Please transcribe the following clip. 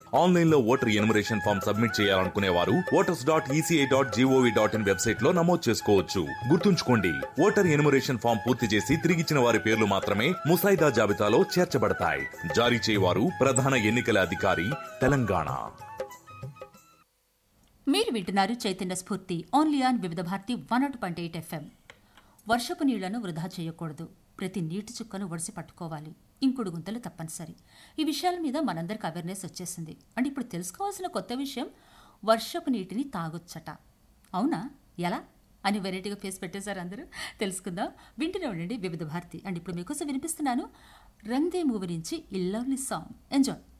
online లో voter enumeration form submit చేయాలనుకునే వారు voters dot ECI dot GOV dot in website లో నమోదు చేసుకోవచ్చు గుర్తుంచుకోండి ఓటర్ ఎనుమరేషన్ ఫామ్ పూర్తి చేసి తిరిగిచ్చిన వారి పేర్లు మాత్రమే ముసాయిదా జాబితాలో చేర్చబడతాయి జారీ చేయవారు ప్రధాన ఎన్నికల అధికారి తెలంగాణ మీరు వింటున్నారు చైతన్య స్ఫూర్తి only on Vividh Bharati one naught point eight FM వర్షపు నీళ్లను వృధా చేయకూడదు ప్రతి నీటి చుక్కను ఒడిసి పట్టుకోవాలి ఇంకుడు గుంతలు తప్పనిసరి ఈ విషయాల మీద మనందరికి అవేర్నెస్ వచ్చేసింది అండ్ ఇప్పుడు తెలుసుకోవాల్సిన కొత్త విషయం వర్షపు నీటిని తాగొచ్చట అవునా ఎలా అని వెరైటీగా ఫేస్ పెట్టేశారు అందరూ తెలుసుకుందాం వింటూనే ఉండండి వివిధ భారతి అండ్ ఇప్పుడు మీకోసం వినిపిస్తున్నాను రంగ్ దే మూవీ నుంచి ఈ లవ్లీ సాంగ్ ఎంజాయ్